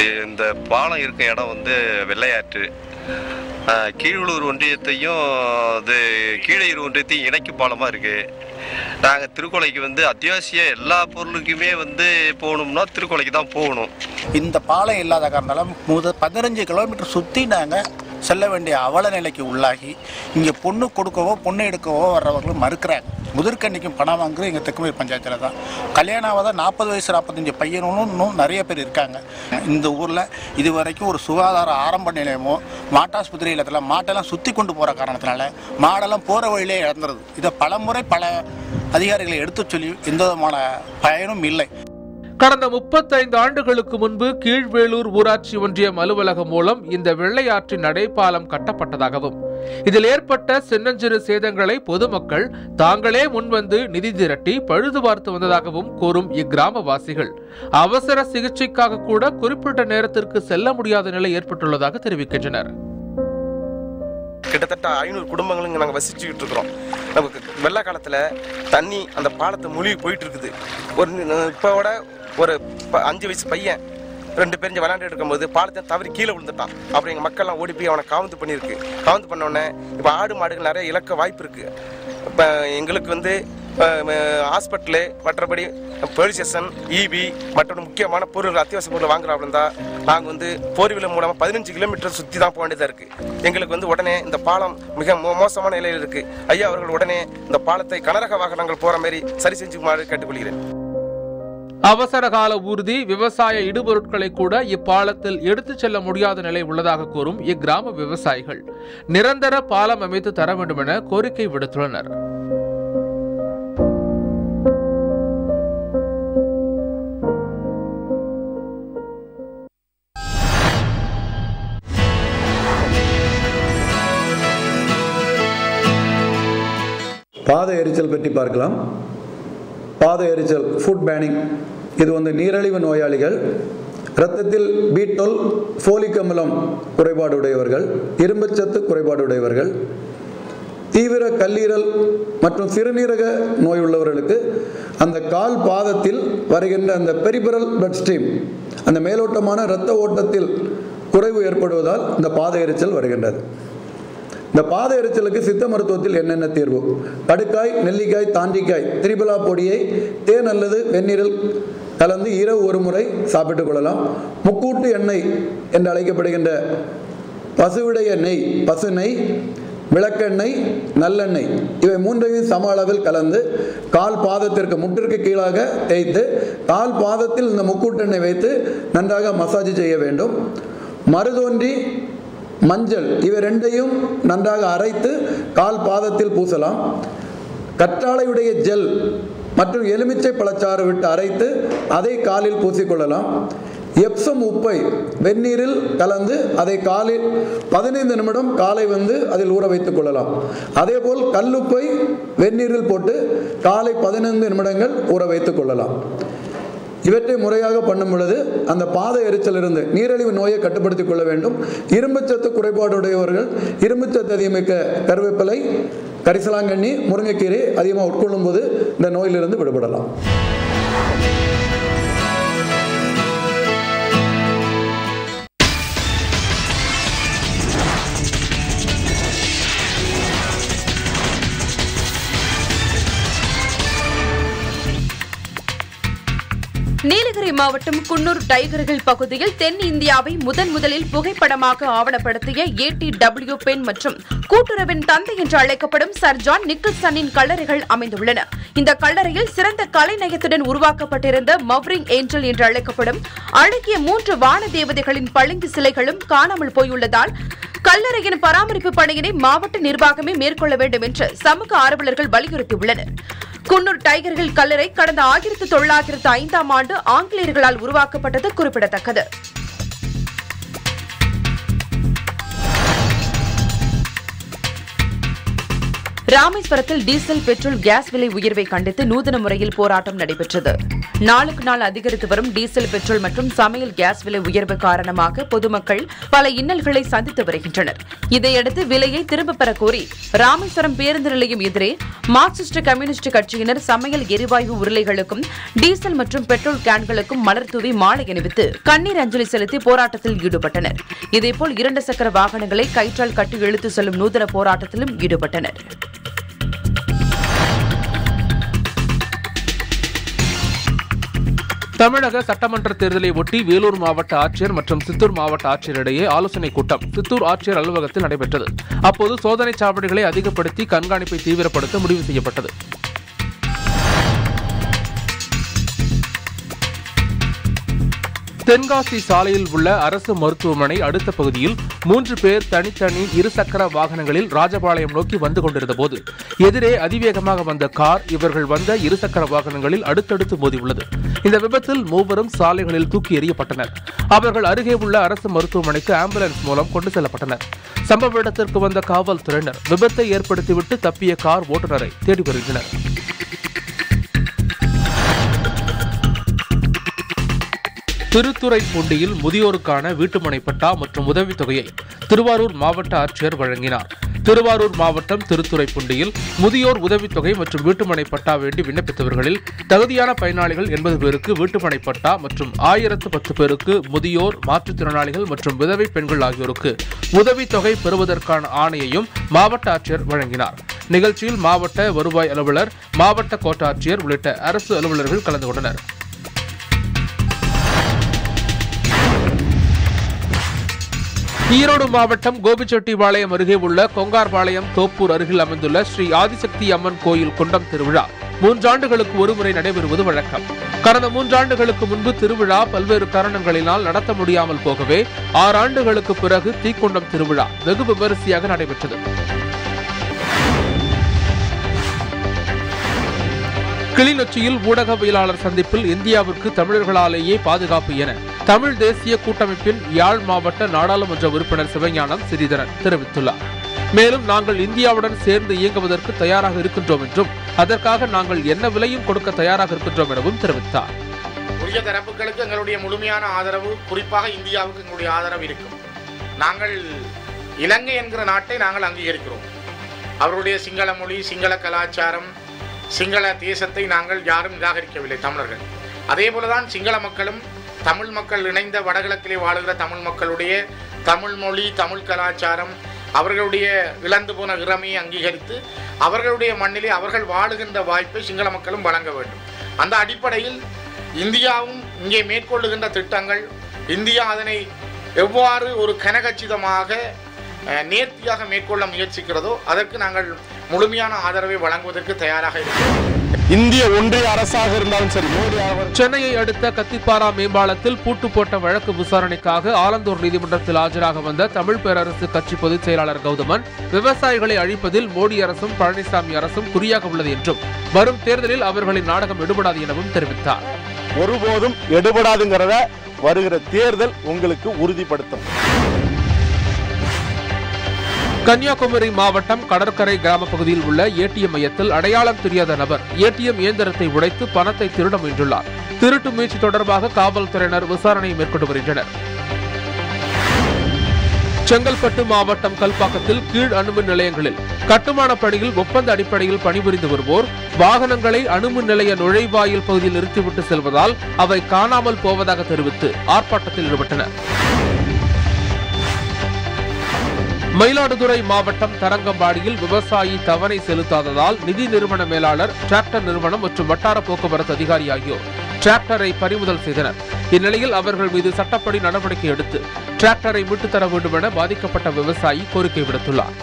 Speaker 19: இந்த பாலம் இருக்க இடம் வந்து வெள்ளையாற்று அஹ், கீழூர் ஒன்றியத்தையும் இது கீழையூர் ஒன்றியத்தையும் இணைக்கும் பாலமாக இருக்குது நாங்கள் திருக்கொலைக்கு வந்து அத்தியாவசிய எல்லா பொருளுக்குமே வந்து போகணும்னா திருக்கொலைக்கு தான் போகணும்
Speaker 20: இந்த பாலம் இல்லாத காரணத்தால முத பதினஞ்சு கிலோமீட்டர் சுற்றி நாங்கள் செல்ல வேண்டிய அவல நிலைக்கு உள்ளாகி இங்கே பொண்ணு கொடுக்கவோ பொண்ணு எடுக்கவோ வர்றவங்களும் மறுக்கிறாங்க முதற்கண்ணிக்கும் பணம் வாங்குறது எங்கள் தெக்குமேல் பஞ்சாயத்தில் தான் கல்யாணம் ஆகாத நாற்பது வயசு நாற்பத்தஞ்சு பையனும் இன்னும் நிறைய பேர் இருக்காங்க இந்த ஊரில் இது வரைக்கும் ஒரு சுகாதார ஆரம்ப நிலையமோ மாட்டாஸ்பத்திரி இல்லத்தில் மாட்டெல்லாம் சுற்றி கொண்டு போகிற காரணத்தினால மாடெல்லாம் போகிற வழியிலே இழந்துருது இதை பலமுறை பல அதிகாரிகளை எடுத்துச் சொல்லி எந்த விதமான பயனும் இல்லை
Speaker 5: கடந்த முப்பத்தைந்து ஆண்டுகளுக்கு முன்பு கீழ்வேளூர் ஊராட்சி ஒன்றியம் அலுவலகம் மூலம் இந்த வெள்ளையாற்றின் நடைபாலம் கட்டப்பட்டதாகவும் இதில் ஏற்பட்ட சின்னஞ்சிறு சேதங்களை பொதுமக்கள் தாங்களே முன்வந்து நிதி திரட்டி பழுது பார்த்து வந்ததாகவும் கூறும் இக்கிராமவாசிகள் அவசர சிகிச்சைக்காக கூட குறிப்பிட்ட நேரத்திற்கு செல்ல முடியாத நிலை ஏற்பட்டுள்ளதாக தெரிவிக்கின்றனர்
Speaker 21: கிட்டத்தட்ட ஐநூறு குடும்பங்கள் இங்கே நாங்கள் வசிச்சுக்கிட்டு இருக்கிறோம் நமக்கு வெள்ள காலத்தில் தண்ணி அந்த பாலத்தை மூழ்கி போயிட்டு இருக்குது ஒரு இப்போட ஒரு ப- அஞ்சு வயசு பையன் ரெண்டு பேரும் இங்கே விளையாண்டுட்டு இருக்கும்போது பாலத்தை தவறி கீழே விழுந்துட்டான் அப்புறம் எங்கள் மக்கள்லாம் ஓடி போய் அவனை காவந்து பண்ணியிருக்கு காவந்து பண்ண உடனே இப்போ ஆடு மாடுகள் நிறைய இழக்க வாய்ப்பு இருக்குது இப்போ எங்களுக்கு வந்து ஹாஸ்பிட்டலு மற்றபடி போலீஸ் ஸ்டேஷன் இபி மற்ற முக்கியமான பொருள் அத்தியாவசிய பொருள் வாங்குறா இருந்தால் நாங்கள் வந்து ஃபோர் வீலர் மூலமாக பதினஞ்சு கிலோமீட்டர் சுற்றி தான் போக வேண்டியதாக இருக்குது எங்களுக்கு வந்து உடனே இந்த பாலம் மிக மோ- மோசமான நிலையில் இருக்குது ஐயா அவர்கள் உடனே இந்த பாலத்தை கனரக வாகனங்கள் போகிற மாதிரி சரி செஞ்சுக்குமாறு கேட்டுக்கொள்கிறேன்
Speaker 5: அவசர கால ஊர்தி விவசாய இடுபொருட்களை கூட இப்பாலத்தில் எடுத்துச் செல்ல முடியாத நிலை உள்ளதாக கூறும் இக்கிராம விவசாயிகள் நிரந்தர பாலம் அமைத்து தர வேண்டும் என கோரிக்கை விடுத்துள்ளனர்
Speaker 22: பாத எரிச்சல் பற்றி பார்க்கலாம் பாத எரிச்சல் ஃபுட் பேனிங் இது வந்து நீரிழிவு நோயாளிகள் இரத்தத்தில் பீட்டோல் ஃபோலிக் அமிலம் குறைபாடு உடையவர்கள் இரும்புச்சத்து குறைபாடு உடையவர்கள் தீவிர கல்லீரல் மற்றும் சிறுநீரக நோய் உள்ளவர்களுக்கு அந்த கால் பாதத்தில் வருகின்ற அந்த பெரிபரல் பிளட் ஸ்ட்ரீம் அந்த மேலோட்டமான இரத்த ஓட்டத்தில் குறைவு ஏற்படுவதால் இந்த பாத எரிச்சல் வருகின்றது இந்த பாத எரிச்சலுக்கு சித்த மருத்துவத்தில் என்னென்ன தீர்வு கடுக்காய் நெல்லிக்காய் தாண்டிக்காய் திரிபலா பொடியை தேன் அல்லது வெந்நீரில் கலந்து இரவு ஒரு முறை சாப்பிட்டுக் கொள்ளலாம் முக்கூட்டு எண்ணெய் என்று அழைக்கப்படுகின்ற பசுவிடைய நெய் பசு நெய் விளக்கெண்ணெய் நல்லெண்ணெய் இவை மூன்றையும் சம அளவில் கலந்து கால் பாதத்திற்கு முட்டிற்கு கீழாக தேய்த்து கால் பாதத்தில் இந்த முக்கூட்டெண்ணெய் வைத்து நன்றாக மசாஜ் செய்ய வேண்டும் மருதோன்றி மஞ்சள் இவை ரெண்டையும் நன்றாக அரைத்து கால் பாதத்தில் பூசலாம் கற்றாழையுடைய ஜெல் மற்றும் எலுமிச்சை பழச்சாறு விட்டு அரைத்து அதை காலில் பூசிக்கொள்ளலாம் எப்சம் உப்பை வெந்நீரில் கலந்து அதை காலில் பதினைந்து நிமிடம் காலை வந்து அதில் ஊற வைத்துக் கொள்ளலாம் அதேபோல் கல்லுப்பை வெந்நீரில் போட்டு காலை பதினைந்து நிமிடங்கள் ஊற வைத்துக் கொள்ளலாம் இவற்றை முறையாக பண்ணும் பொழுது அந்த பாத எரிச்சலிருந்து நீரிழிவு நோயை கட்டுப்படுத்திக் கொள்ள வேண்டும் இரும்புச்சத்து குறைபாடுடையவர்கள் இரும்புச்சத்து அதிகமிக்க கருவேப்பிலை கரிசலாங்கண்ணி முருங்கைக்கீரை அதிகமாக உட்கொள்ளும் போது இந்த நோயிலிருந்து விடுபடலாம்
Speaker 1: நீலகிரி மாவட்டம் குன்னூர் டைகர்கள் பகுதியில் தென் இந்தியாவை முதன் முதலில் புகைப்படமாக ஆவணப்படுத்திய ஏடி டபிள்யூ பென் மற்றும் கூட்டுறவின் தந்தை என்று அழைக்கப்படும் சர் ஜான் நிக்கல்சனின் கல்லறைகள் அமைந்துள்ளன இந்த கல்லறையில் சிறந்த கலைநயத்துடன் உருவாக்கப்பட்டிருந்த மவ்ரிங் ஏஞ்சல் என்று அழைக்கப்படும் அழகிய மூன்று வான தேவதைகளின் பளிங்கு சிலைகளும் காணாமல் போயுள்ளதால் கல்லறையின் பராமரிப்பு பணியினை மாவட்ட நிர்வாகமே மேற்கொள்ள வேண்டும் என்று சமூக ஆர்வலர்கள் வலியுறுத்தியுள்ளனர் குன்னூர் டைகர்கள் கல்லறை கடந்த ஆயிரத்து தொள்ளாயிரத்து ஐந்தாம் ஆண்டு ஆங்கிலேயர்களால் உருவாக்கப்பட்டது குறிப்பிடத்தக்கது ராமேஸ்வரத்தில் டீசல் பெட்ரோல் கேஸ் விலை உயர்வை கண்டித்து நூதன முறையில் போராட்டம் நடைபெற்றது நாளுக்கு நாள் அதிகரித்து வரும் டீசல் பெட்ரோல் மற்றும் சமையல் கேஸ் விலை உயர்வு காரணமாக பொதுமக்கள் பல இன்னல்களை சந்தித்து வருகின்றனர் இதையடுத்து விலையை திரும்பப் பெற கோரி ராமேஸ்வரம் பேருந்து நிலையம் எதிரே மார்க்சிஸ்ட் கம்யூனிஸ்ட் கட்சியினர் சமையல் எரிவாயு உருளைகளுக்கும் டீசல் மற்றும் பெட்ரோல் கேன்களுக்கும் மலர் தூவி மாலை அணிவித்து கண்ணீர் அஞ்சலி செலுத்தி போராட்டத்தில் ஈடுபட்டனர் இதேபோல் இரண்டு சக்கர வாகனங்களை கயிற்றால் கட்டி இழுத்து செல்லும் நூதன போராட்டத்திலும் ஈடுபட்டனர்
Speaker 5: தமிழக சட்டமன்ற தேர்தலை ஒட்டி வேலூர் மாவட்ட ஆட்சியர் மற்றும் சித்தூர் மாவட்ட ஆட்சியர் இடையே ஆலோசனைக் கூட்டம் சித்தூர் ஆட்சியர் அலுவலகத்தில் நடைபெற்றது அப்போது சோதனைச் சாவடிகளை அதிகப்படுத்தி கண்காணிப்பை தீவிரப்படுத்த முடிவு செய்யப்பட்டது தென்காசி சாலையில் உள்ள அரசு மருத்துவமனை அடுத்த பகுதியில் மூன்று பேர் தனித்தனி இருசக்கர வாகனங்களில் ராஜபாளையம் நோக்கி வந்து கொண்டிருந்த போது எதிரே அதிவேகமாக வந்த கார் இவர்கள் வந்த இருசக்கர வாகனங்களில் அடுத்தடுத்து மோதியுள்ளது இந்த விபத்தில் மூவரும் சாலைகளில் தூக்கி எறியப்பட்டனர் அவர்கள் அருகே உள்ள அரசு மருத்துவமனைக்கு ஆம்புலன்ஸ் மூலம் கொண்டு செல்லப்பட்டனர் சம்பவ இடத்திற்கு வந்த காவல்துறையினர் விபத்தை ஏற்படுத்திவிட்டு தப்பிய கார் ஓட்டுநரை தேடி வருகின்றனர் திருத்துறைப்பூண்டியில் முதியோருக்கான வீட்டுமனை பட்டா மற்றும் உதவித்தொகையை திருவாரூர் மாவட்ட ஆட்சியர் வழங்கினார் திருவாரூர் மாவட்டம் திருத்துறைப்பூண்டியில் முதியோர் உதவித்தொகை மற்றும் வீட்டுமனை பட்டா வேண்டி விண்ணப்பித்தவர்களில் தகுதியான பயனாளிகள் எண்பது பேருக்கு வீட்டுமனை பட்டா மற்றும் ஆயிரத்து பத்து பேருக்கு முதியோர் மாற்றுத்திறனாளிகள் மற்றும் விதவை பெண்கள் ஆகியோருக்கு உதவித்தொகை பெறுவதற்கான ஆணையையும் மாவட்ட ஆட்சியர் வழங்கினார் நிகழ்ச்சியில் மாவட்ட வருவாய் அலுவலர் மாவட்ட கோட்டாட்சியர் உள்ளிட்ட அரசு அலுவலர்கள் கலந்து கொண்டனர் ஈரோடு மாவட்டம் கோபிச்செட்டிபாளையம் அருகே உள்ள கொங்கார்பாளையம் தோப்பூர் அருகில் அமைந்துள்ள ஸ்ரீ ஆதிசக்தி அம்மன் கோயில் குண்டம் திருவிழா மூன்றாண்டுகளுக்கு ஒருமுறை நடைபெறுவது வழக்கம் கடந்த மூன்றாண்டுகளுக்கு முன்பு திருவிழா பல்வேறு காரணங்களினால் நடத்த முடியாமல் போகவே ஆறு ஆண்டுகளுக்கு பிறகு தீக்குண்டம் திருவிழா வெகு விமரிசையாக நடைபெற்றது கிளிநொச்சியில் ஊடகவியலாளர் சந்திப்பில் இந்தியாவிற்கு தமிழர்களாலேயே பாதுகாப்பு என தமிழ் தேசிய கூட்டமைப்பின் யாழ் மாவட்ட நாடாளுமன்ற உறுப்பினர் சிவஞானம் சிறிதரன் தெரிவித்துள்ளார் மேலும் நாங்கள் இந்தியாவுடன் சேர்ந்து இயங்குவதற்கு தயாராக இருக்கின்றோம் என்றும் அதற்காக நாங்கள் என்ன விலையும் கொடுக்க தயாராக இருக்கின்றோம் எனவும் தெரிவித்தார்
Speaker 2: உரிய தரப்புகளுக்கு எங்களுடைய முழுமையான ஆதரவு குறிப்பாக இந்தியாவுக்கு எங்களுடைய ஆதரவு இருக்கும் நாங்கள் இலங்கை என்கிற நாட்டை நாங்கள் அங்கீகரிக்கிறோம் அவருடைய சிங்கள மொழி சிங்கள கலாச்சாரம் சிங்கள தேசத்தை நாங்கள் யாரும் நிராகரிக்கவில்லை தமிழர்கள் அதே போலதான் சிங்கள மக்களும் தமிழ் மக்கள் இணைந்த வடகிழக்கிலே வாழுகிற தமிழ் மக்களுடைய தமிழ் மொழி தமிழ் கலாச்சாரம் அவர்களுடைய இழந்து போன இறமையை அங்கீகரித்து அவர்களுடைய மண்ணிலே அவர்கள் வாழுகின்ற வாய்ப்பை சிங்கள மக்களும் வழங்க வேண்டும் அந்த அடிப்படையில் இந்தியாவும் இங்கே மேற்கொள்ளுகின்ற திட்டங்கள் இந்தியா அதனை எவ்வாறு ஒரு கனகச்சிதமாக அஹ், நேர்த்தியாக மேற்கொள்ள முயற்சிக்கிறதோ அதற்கு நாங்கள் முழுமையான ஆதரவை வழங்குவதற்கு தயாராக இருக்கிறோம்
Speaker 3: இந்திய ஒன்றிய அரசாக இருந்தாலும் சரி மோடி அவர்
Speaker 5: சென்னையை அடுத்த கத்திப்பாரா மேம்பாலத்தில் பூட்டு போட்ட வழக்கு விசாரணைக்காக ஆலந்தூர் நீதிமன்றத்தில் ஆஜராக வந்த தமிழ் பேரரசு கட்சி பொதுச் செயலாளர் கௌதமன் விவசாயிகளை அழிப்பதில் மோடி அரசும் பழனிசாமி அரசும் குறியாக உள்ளது என்றும் வரும் தேர்தலில் அவர்களின் நாடகம் எடுபடாது எனவும் தெரிவித்தார்
Speaker 3: ஒருபோதும் எடுபடாதுங்கிறத வருகிற தேர்தல் உங்களுக்கு உறுதிப்படுத்தும்
Speaker 5: கன்னியாகுமரி மாவட்டம் கடற்கரை கிராம பகுதியில் உள்ள ஏடிஎம் மையத்தில் அடையாளம் தெரியாத நபர் ஏடிஎம் இயந்திரத்தை உடைத்து பணத்தை திருட முயன்றுள்ளார் திருட்டு முயற்சி தொடர்பாக காவல்துறையினர் விசாரணை மேற்கொண்டு வருகின்றனர் செங்கல்பட்டு மாவட்டம் கல்பாக்கத்தில் கீழ் அணுமின் நிலையங்களில் கட்டுமான பணியில் ஒப்பந்த அடிப்படையில் பணிபுரிந்து வருவோர் வாகனங்களை அணுமின் நிலைய நுழைவாயில் பகுதியில் நிறுத்திவிட்டு செல்வதால் அவை காணாமல் போவதாக தெரிவித்து ஆர்ப்பாட்டத்தில் ஈடுபட்டனர் மயிலாடுதுறை மாவட்டம் தரங்கம்பாடியில் விவசாயி தவணை செலுத்தாததால் நிதி நிறுவன மேலாளர் டிராக்டர் நிறுவனம் மற்றும் வட்டார போக்குவரத்து அதிகாரி ஆகியோர் டிராக்டரை பறிமுதல் செய்தனர் இந்நிலையில் அவர்கள் மீது சட்டப்படி நடவடிக்கை எடுத்து டிராக்டரை மீட்டுத் தர வேண்டும் என பாதிக்கப்பட்ட விவசாயி கோரிக்கை விடுத்துள்ளார்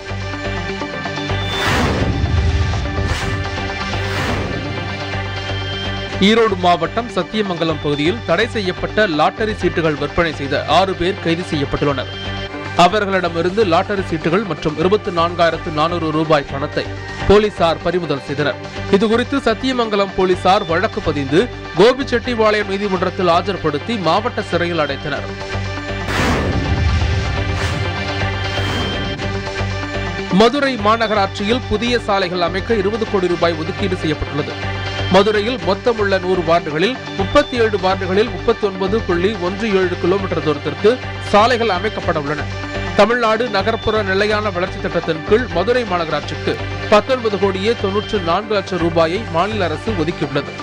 Speaker 5: ஈரோடு மாவட்டம் சத்தியமங்கலம் பகுதியில் தடை செய்யப்பட்ட லாட்டரி சீட்டுகள் விற்பனை செய்த ஆறு பேர் கைது செய்யப்பட்டுள்ளனர் அவர்களிடமிருந்து லாட்டரி சீட்டுகள் மற்றும் இருபத்தி நான்காயிரத்து நானூறு ரூபாய் பணத்தை போலீசார் பறிமுதல் செய்தனர் இதுகுறித்து சத்தியமங்கலம் போலீசார் வழக்கு பதிந்து கோபிச்செட்டிபாளையம் நீதிமன்றத்தில் ஆஜர்படுத்தி மாவட்ட சிறையில் அடைத்தனர் மதுரை மாநகராட்சியில் புதிய சாலைகள் அமைக்க இருபது கோடி ரூபாய் ஒதுக்கீடு செய்யப்பட்டுள்ளது மதுரையில் மொத்தமுள்ள நூறு வார்டுகளில் முப்பத்தி ஏழு வார்டுகளில் முப்பத்தி ஒன்பது புள்ளி ஒன்று ஏழு கிலோமீட்டர் தூரத்திற்கு சாலைகள் அமைக்கப்பட உள்ளன தமிழ்நாடு நகர்ப்புற நிலையான வளர்ச்சி திட்டத்தின் கீழ் மதுரை மாநகராட்சிக்கு பத்தொன்பது கோடியே தொன்னூற்று நான்கு லட்சம் ரூபாயை மாநில அரசு ஒதுக்கியுள்ளது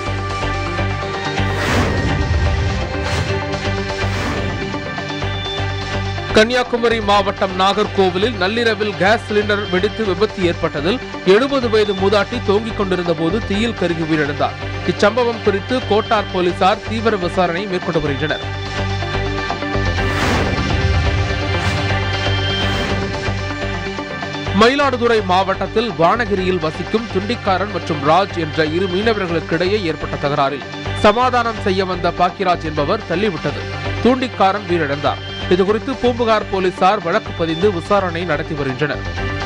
Speaker 5: கன்னியாகுமரி மாவட்டம் நாகர்கோவிலில் நள்ளிரவில் கேஸ் சிலிண்டர் வெடித்து விபத்து ஏற்பட்டதில் எழுபது வயது மூதாட்டி தொங்கிக் கொண்டிருந்த போது தீயில் கருகி உயிரிழந்தார் இச்சம்பவம் குறித்து கோட்டார் போலீசார் தீவிர விசாரணை மேற்கொண்டு வருகின்றனர் மயிலாடுதுறை மாவட்டத்தில் வானகிரியில் வசிக்கும் துண்டிக்காரன் மற்றும் ராஜ் என்ற இரு மீனவர்களுக்கிடையே ஏற்பட்ட தகராறில் சமாதானம் செய்ய வந்த பாக்கிராஜ் என்பவர் தள்ளிவிட்டது தூண்டிக்காரன் உயிரிழந்தார் இதுகுறித்து பூம்புகார் போலீசார் வழக்கு பதிந்து விசாரணை நடத்தி வருகின்றனர்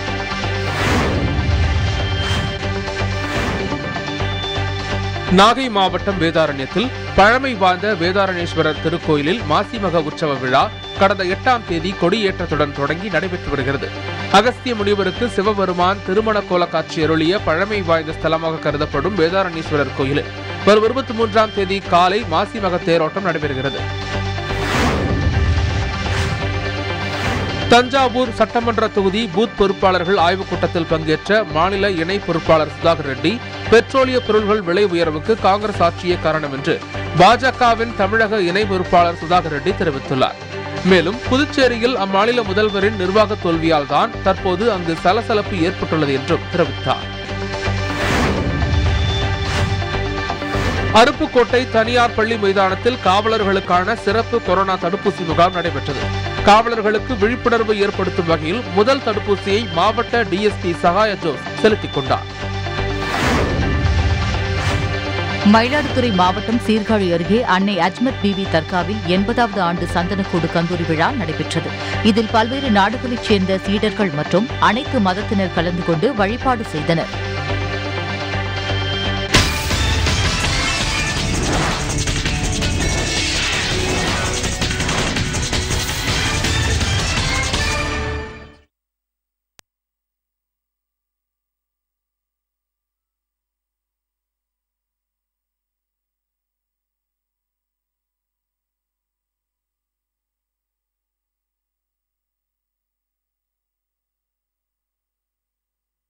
Speaker 5: நாகை மாவட்டம் வேதாரண்யத்தில் பழமை வாய்ந்த வேதாரண்யேஸ்வரர் திருக்கோயிலில் மாசிமக உற்சவ விழா கடந்த எட்டாம் தேதி கொடியேற்றத்துடன் தொடங்கி நடைபெற்று வருகிறது அகஸ்திய முனிவருக்கு சிவபெருமான் திருமண கோல காட்சி அருளிய பழமை வாய்ந்த ஸ்தலமாக கருதப்படும் வேதாரண்யேஸ்வரர் கோயிலில் வரும் இருபத்தி மூன்றாம் தேதி காலை மாசிமக தேரோட்டம் நடைபெறுகிறது தஞ்சாவூர் சட்டமன்ற தொகுதி பூத் பொறுப்பாளர்கள் ஆய்வுக் கூட்டத்தில் பங்கேற்ற மாநில இணை பொறுப்பாளர் சுதாகர் ரெட்டி பெட்ரோலிய பொருள்கள் விலை உயர்வுக்கு காங்கிரஸ் ஆட்சியே காரணம் என்று பாஜகவின் தமிழக இணை பொறுப்பாளர் சுதாகர் ரெட்டி தெரிவித்துள்ளார் மேலும் புதுச்சேரியில் அம்மாநில முதல்வரின் நிர்வாக தோல்வியால் தான் தற்போது அங்கு சலசலப்பு ஏற்பட்டுள்ளது என்றும் தெரிவித்தார் அருப்புக்கோட்டை தனியார் பள்ளி மைதானத்தில் காவலர்களுக்கான சிறப்பு கொரோனா தடுப்பூசி முகாம் நடைபெற்றது காவலர்களுக்கு விழிப்புணர்வு ஏற்படுத்தும் வகையில் முதல் தடுப்பூசியை மாவட்ட டிஎஸ்பி சகாய ஜோஸ் செலுத்திக் கொண்டார்
Speaker 11: மயிலாடுதுறை மாவட்டம் சீர்காழி அருகே அன்னை அஜ்மத் பிபி தர்காவில் எண்பதாவது ஆண்டு சந்தனக்கூடு கந்தூரி விழா நடைபெற்றது இதில் பல்வேறு நாடுகளைச் சேர்ந்த சீடர்கள் மற்றும் அனைத்து மதத்தினர் கலந்து கொண்டு வழிபாடு செய்தனர்